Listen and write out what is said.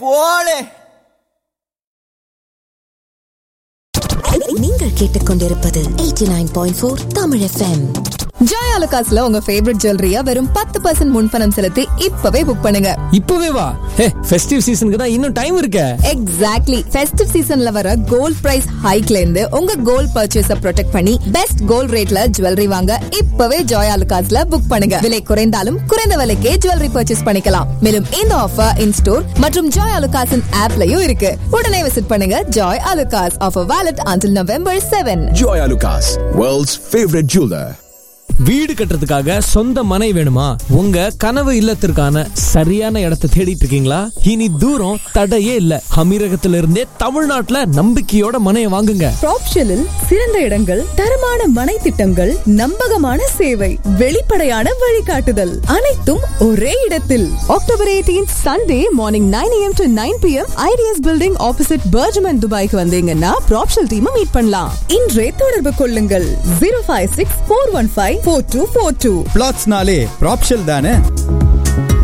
போலே நீங்கள் கேட்டுக்கொண்டிருப்பது 89.4 தமிழ் எஃப்எம் ஜாய் அலுகாஸ்ல உங்க ஃபேவரட் ஜுவல்லரியா வெறும் பத்து பர்சன்ட் முன்பணம் செலுத்தி இப்பவே புக் பண்ணுங்க இப்பவே வா ஹே ஃபெஸ்டிவ் சீசனுக்கு தான் இன்னும் டைம் இருக்க எக்ஸாக்ட்லி ஃபெஸ்டிவ் சீசன்ல வர கோல்ட் பிரைஸ் ஹைக்ல இருந்து உங்க கோல்ட் பர்ச்சேஸ ப்ரொடெக்ட் பண்ணி பெஸ்ட் கோல்ட் ரேட்ல ஜுவல்லரி வாங்க இப்பவே ஜாய் அலுகாஸ்ல புக் பண்ணுங்க விலை குறைந்தாலும் குறைந்த விலைக்கே ஜுவல்லரி பர்ச்சேஸ் பண்ணிக்கலாம் மேலும் இந்த ஆஃபர் இன் ஸ்டோர் மற்றும் ஜாய் அலுகாஸின் ஆப்லயும் இருக்கு உடனே விசிட் பண்ணுங்க Joy Alukkas offer valid until November seven Joya Lucas, world's favorite jeweler. வீடு கட்டுறதுக்காக சொந்த மனை வேணுமா உங்க கனவு இல்லத்திற்கான சரியான இடத்தை தேடிட்டு இருக்கீங்களா இனி தூரம் தடையே இல்ல அமீரகத்திலிருந்தே இருந்தே தமிழ்நாட்டுல நம்பிக்கையோட மனையை வாங்குங்க ப்ராப்ஷனில் சிறந்த இடங்கள் தரமான மனை திட்டங்கள் நம்பகமான சேவை வெளிப்படையான வழிகாட்டுதல் அனைத்தும் ஒரே இடத்தில் October 18 Sunday morning nine AM to nine PM ITS building opposite BurJuman துபாய்க்கு வந்தீங்கன்னா ப்ராப்ஷல் டீமை மீட் பண்ணலாம் இன்றே தொடர்பு கொள்ளுங்கள் zero five six four one five four two four two பிளாட்ஸ்னாலே ப்ராப்ஷல் தானே